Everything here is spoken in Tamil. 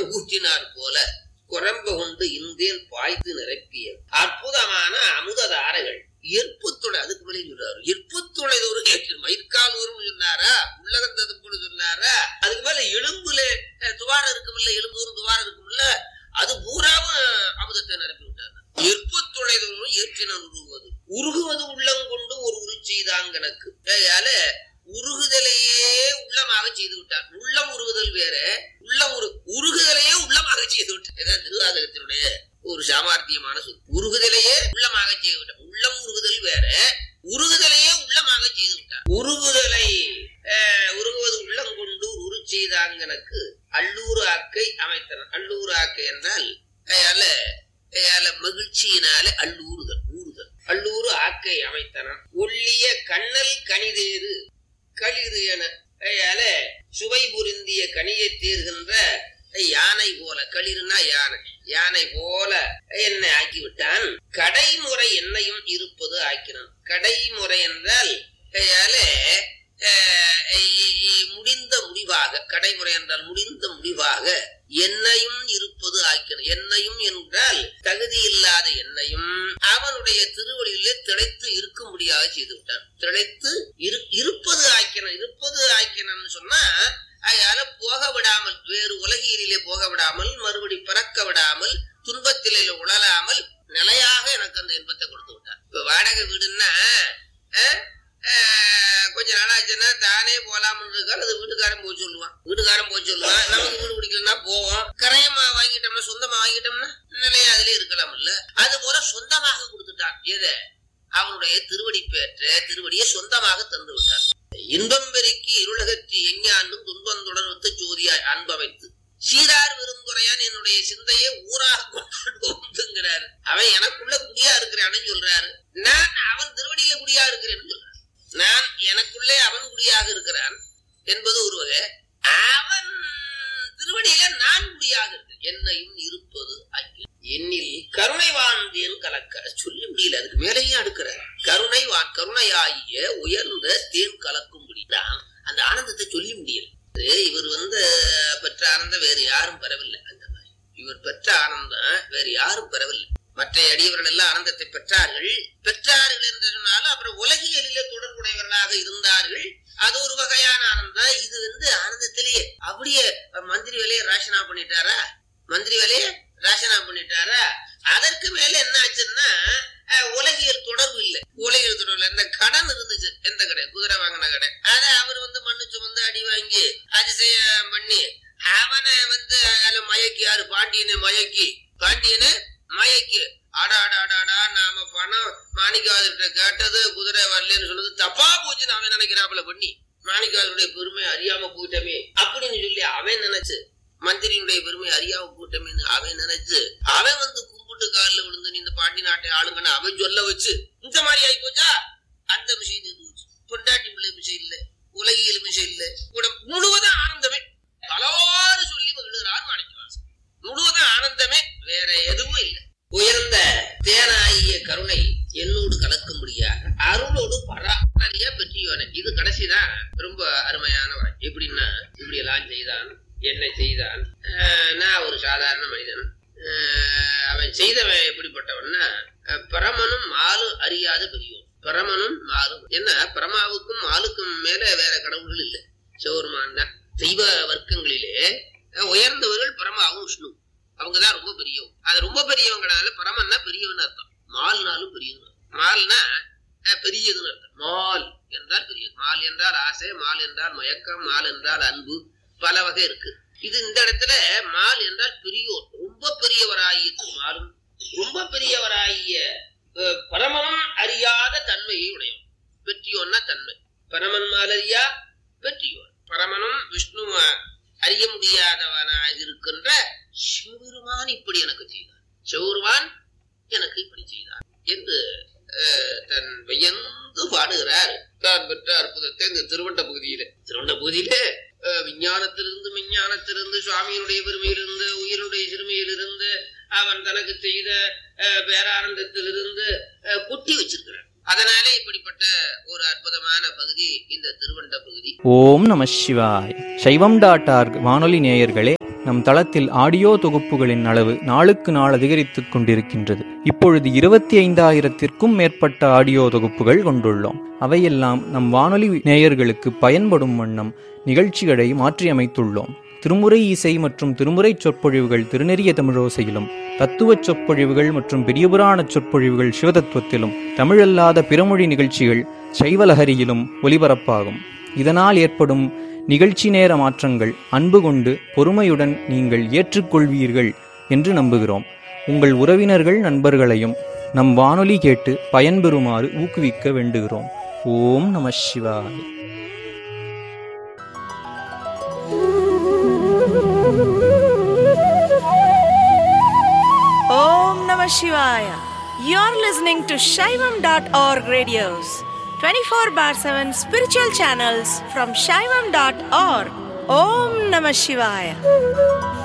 ஊற்றினார் போல குரம்ப கொண்டு இந்தேன் பாய்த்து நிரப்பிய அற்புதமான அமுததாரைகள் எற்புத்துளை அதுக்கு மேலே சொல்றாரு எற்புத்துளை ஒரு மயிர்கால் வரும் சொன்னாரா உள்ளகந்ததுப்புன்னு சொன்னாரா அதுக்கு மேல எலும்புல அஹ், துவாரம் இருக்குமில்ல எலும்பு ஒரு துவாரம் இருக்குமில்ல அது பூராவும் அமுதத்தை நிரப்பி விட்டார் எற்புத்துளை தோறும் ஏற்றினர் உருகுவது உருகுவது உள்ளங்கொண்டு ஒரு உரு செய்தாங்க எனக்கு அதனால உருகுதலையே உள்ளமாக செய்து விட்டார் உள்ளம் உருகுதல் வேற உள்ளம் உரு உருகுதலையே உள்ளமாக செய்து விட்டார் இதான் திருவாதகத்தினுடைய ஒரு சாமர்த்தியமான சொல் உருகுதலையே உள்ளமாக செய்து விட்டார் உள்ளம் உருகுதல் வேற உருகுதலையே உள்ளமாக செய்து விட்டார் உருகுதலை அஹ், உருகுவது உள்ளம் கொண்டு உரு செய்தாங்கனக்கு அல்லூர் ஆக்கை அமைத்தனர் அல்லூர் ஆக்கை என்றால் அதனால அதனால மகிழ்ச்சியினால அல்லூறுதல் ஊறுதல் அல்லூறு ஆக்கை அமைத்தனர் ஒல்லிய கண்ணல் கனிதேறு களிறு என அதனால சுவை புரிந்திய கனியை தேர்கின்ற யானை போல களிறுனா யானை யானை போல என்னை ஆக்கிவிட்டான் கடைமுறை என்னையும் இருப்பது ஆக்கினான் கடைமுறை என்றால் அதனால அஹ், இ- இ- முடிந்த முடிவாக கடைமுறை என்றால் முடிந்த முடிவாக என்னையும் இருப்பது ஆக்கினான் என்னையும் என்றால் தகுதி இல்லாத என்னையும் அவனுடைய திருவடியிலே திளைத்து இருக்கும்படியாக செய்து விட்டான் திளைத்து இரு இருப்பது ஆக்கினான் இருப்பது ஆக்கினான்னு சொன்னா அதனால போக விடாமல் வேறு உலகியலிலே போக விடாமல் மறுபடி பிறக்க விடாமல் துன்பத்திலே உழலாமல் நிலையாக எனக்கு அந்த இன்பத்தை கொடுத்து விட்டார் இப்ப வாடகை வீடுன்னா அஹ், அஹ், கொஞ்ச நாளாச்சுன்னா தானே போலாம்னு இருக்காரு அது வீட்டுக்காரன் போய் சொல்லுவான் வீட்டுக்காரன் போய் சொல்லுவான் நமக்கு வீடு பிடிக்கலன்னா போவோம் கரையமா வாங்கிட்டோம்னா சொந்தமா வாங்கிட்டோம்னா நிலையா அதுலயே இருக்கலாம் இல்ல அது போல சொந்தமாக கொடுத்துட்டான் எதை அவனுடைய திருவடி பெற்ற திருவடியை சொந்தமாக தந்து விட்டார் இன்பம் பெருக்கி இருளகற்றி எஞ்ஞாண்டும் துன்பம் தொடர்வத்து ஜோதியாய் அன்பமைத்து சீரார் விருந்துரையான் என்னுடைய சிந்தையை ஊராக கொண்டு வந்துங்கிறாரு அவன் எனக்குள்ள குடியா இருக்கிறான்னு சொல்றாரு நான் அவன் திருவடியில குடியா இருக்கிறேன்னு சொல்றான் நான் எனக்குள்ளே அவன் குடியாக இருக்கிறான் என்பது ஒரு வகை அவன் திருவடியில நான் குடியாக இருக்கிறேன் என்னையும் இருப்பது ஆக்கிய என்னில் கருணை வாழ்ந்தேன் கலக்க சொல்ல முடியல அதுக்கு மேலேயும் அடுக்கிறார் கருணை வான் கருணையாகிய உயர்ந்த தேன் கலக்கும்படி தான் அந்த ஆனந்தத்தை சொல்லி முடியல இது இவர் வந்து பெற்ற ஆனந்தம் வேறு யாரும் பெறவில்லை அந்த மாதிரி இவர் பெற்ற ஆனந்தம் வேறு யாரும் பெறவில்லை மற்ற அடியவர்கள் எல்லாம் ஆனந்தத்தை பெற்றார்கள் பெற்றார்கள் என்று சொன்னாலும் அப்புறம் உலகியலிலே தொடர்புடையவர்களாக இருந்தார்கள் அது ஒரு வகையான ஆனந்தம் இது வந்து ஆனந்தத்திலேயே அப்படியே மந்திரி வேலையை ராசனா பண்ணிட்டாரா மந்திரி வேலையை ராசனா பண்ணிட்டாரா அதற்கு மேல என்ன ஆச்சுன்னா அஹ், உலகியல் தொடர்பு இல்லை உலகியல் தொடர்பு இல்லை இந்த கடன் இருந்துச்சு எந்த கடை குதிரை வாங்கின கடை அதை அவர் வந்து மண்ணு சுமந்து அடி வாங்கி அதிசயம் பண்ணி அவனை வந்து அதுல மயக்கி யாரு பாண்டியனை மயக்கி பாண்டியனை மயக்கி அடா அடா அடா, அடா நாம பணம் மாணிக்கவாதிட்ட கேட்டது குதிரை வரலன்னு சொன்னது தப்பா போச்சுன்னு அவன் நினைக்கிறாப்புல பண்ணி மாணிக்கவாதனுடைய பெருமை அறியாம போயிட்டமே அப்படின்னு சொல்லி அவன் நினைச்சு மந்திரியினுடைய பெருமை அறியாம போயிட்டமேன்னு அவன் நினைச்சு அவன் வந்து கும்பிட்டு காலில் விழுந்து நீ இந்த பாண்டி நாட்டை ஆளுங்கன்னு அவன் சொல்ல வச்சு இந்த மாதிரி ஆகி போச்சா அந்த விஷயம் நின்று போச்சு பொண்டாட்டி பிள்ளை விஷயம் இல்ல உலகியல் விஷயம் இல்ல கூட முழுவதும் ஆனந்தமே பலவாறு சொல்லி மகிழ்கிறார் மாணிக்கவாசன் முழுவதும் ஆனந்தமே வேற எதுவும் இல்லை உயர்ந்த தேனாகிய கருணை என்னோடு கலக்கும்படியாக அருளோடு பராமரிய பெற்றியோன இது கடைசிதான் ரொம்ப அருமையான வரை எப்படின்னா இப்படி எல்லாம் செய்தான் என்ன செய்தான் ஆஹ் நான் ஒரு சாதாரண மனிதன் ஆஹ் அவன் செய்தவன் எப்படிப்பட்டவன்னா ஆஹ் பரமனும் மாலும் அறியாத பெரியோன் பரமனும் மாலும் என்ன பரமாவுக்கும் மாலுக்கும் மேல வேற கடவுள்கள் இல்லை சிவருமான் தான் தெய்வ வர்க்கங்களிலே அஹ் உயர்ந்தவர்கள் பரமாவும் விஷ்ணு அவங்கதான் ரொம்ப பெரியவங்க அது ரொம்ப பெரியவங்கனால பரமன்னா பெரியவன் அர்த்தம் மால்னாலும் பெரியவன் மால்னா அஹ், பெரியதுன்னு அர்த்தம் மால் என்றால் பெரியது மால் என்றால் ஆசை மால் என்றால் மயக்கம் மால் என்றால் அன்பு பல வகை இருக்கு இது இந்த இடத்துல மால் என்றால் பெரியோர் ரொம்ப பெரியவராகிய மாலும் ரொம்ப பெரியவராகிய அஹ், பரமனும் அறியாத தன்மையை உடையவன் பெற்றியோன்னா தன்மை பரமன் மாலரியா பெற்றியோர் பரமனும் விஷ்ணு அறிய முடியாதவனாக இருக்கின்ற சிவபெருமான் இப்படி எனக்கு செய்தார் சிவபெருமான் எனக்கு இப்படி செய்தார் என்று அஹ், தன் வியந்து பாடுகிறார் தான் பெற்ற அற்புதத்தை இந்த திருவண்ட பகுதியில திருவண்ட பகுதியிலே அஹ், விஞ்ஞானத்திலிருந்து விஞ்ஞானத்திலிருந்து சுவாமியினுடைய பெருமையிலிருந்து உயிருடைய சிறுமையிலிருந்து அவன் தனக்கு செய்த அஹ், பேரானந்தத்திலிருந்து அஹ், கொட்டி வச்சிருக்கிறான் அதனாலே இப்படிப்பட்ட ஒரு அற்புதமான பகுதி இந்த திருவண்ட பகுதி ஓம் நம சிவாய் சைவம் டாட் ஆர்க் வானொலி நேயர்களே நம் தளத்தில் ஆடியோ தொகுப்புகளின் அளவு நாளுக்கு நாள் அதிகரித்துக் கொண்டிருக்கின்றது இப்பொழுது இருபத்தி ஐந்தாயிரத்திற்கும் மேற்பட்ட ஆடியோ தொகுப்புகள் கொண்டுள்ளோம் அவையெல்லாம் நம் வானொலி நேயர்களுக்கு பயன்படும் வண்ணம் நிகழ்ச்சிகளை மாற்றியமைத்துள்ளோம் திருமுறை இசை மற்றும் திருமுறை சொற்பொழிவுகள் திருநெறிய தமிழோசையிலும் தத்துவ சொற்பொழிவுகள் மற்றும் பெரியபுராண சொற்பொழிவுகள் சிவதத்துவத்திலும் தமிழல்லாத பிறமொழி நிகழ்ச்சிகள் சைவலஹரியிலும் ஒலிபரப்பாகும் இதனால் ஏற்படும் நிகழ்ச்சி நேர மாற்றங்கள் அன்பு கொண்டு பொறுமையுடன் நீங்கள் ஏற்றுக்கொள்வீர்கள் என்று நம்புகிறோம் உங்கள் உறவினர்கள் நண்பர்களையும் நம் வானொலி கேட்டு பயன்பெறுமாறு ஊக்குவிக்க வேண்டுகிறோம் ஓம் நம சிவாய Om Namah Shivaya. You're listening to Shaivam.org radios, 24 bar 7 spiritual channels from Shaivam.org. Om Namah Shivaya.